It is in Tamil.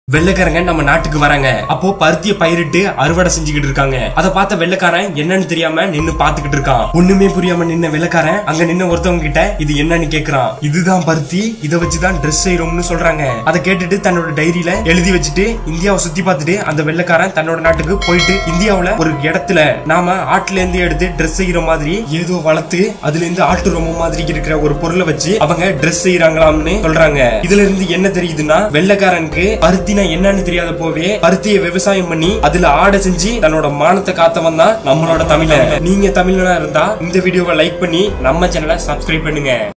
வெள்ளைக்காரங்க நம்ம நாட்டுக்கு வராங்க அப்போ பருத்திய பயிரிட்டு அறுவடை செஞ்சுக்கிட்டு இருக்காங்க அதை பார்த்த வெள்ளைக்காரன் என்னன்னு தெரியாம நின்னு பாத்துக்கிட்டு இருக்கான் ஒண்ணுமே புரியாம நின்ன வெள்ளைக்காரன் அங்க நின்ன ஒருத்தவங்க கிட்ட இது என்னன்னு கேக்குறான் இதுதான் பருத்தி இதை வச்சுதான் ட்ரெஸ் செய்யறோம்னு சொல்றாங்க அதை கேட்டுட்டு தன்னோட டைரியில எழுதி வச்சுட்டு இந்தியாவை சுத்தி பார்த்துட்டு அந்த வெள்ளைக்காரன் தன்னோட நாட்டுக்கு போயிட்டு இந்தியாவுல ஒரு இடத்துல நாம ஆட்டுல இருந்து எடுத்து ட்ரெஸ் செய்யற மாதிரி ஏதோ வளர்த்து அதுல இருந்து ஆட்டு ரொம்ப மாதிரி இருக்கிற ஒரு பொருளை வச்சு அவங்க ட்ரெஸ் செய்யறாங்களாம்னு சொல்றாங்க இதுல இருந்து என்ன தெரியுதுன்னா வெள்ளைக்காரனுக்கு பருத்தினா என்னன்னு தெரியாத போவே பருத்தியை விவசாயம் பண்ணி அதுல ஆடை செஞ்சு தன்னோட மானத்தை காத்தவன் தான் நம்மளோட தமிழன் நீங்க தமிழனா இருந்தா இந்த வீடியோவை லைக் பண்ணி நம்ம சேனலை சப்ஸ்கிரைப் பண்ணுங்க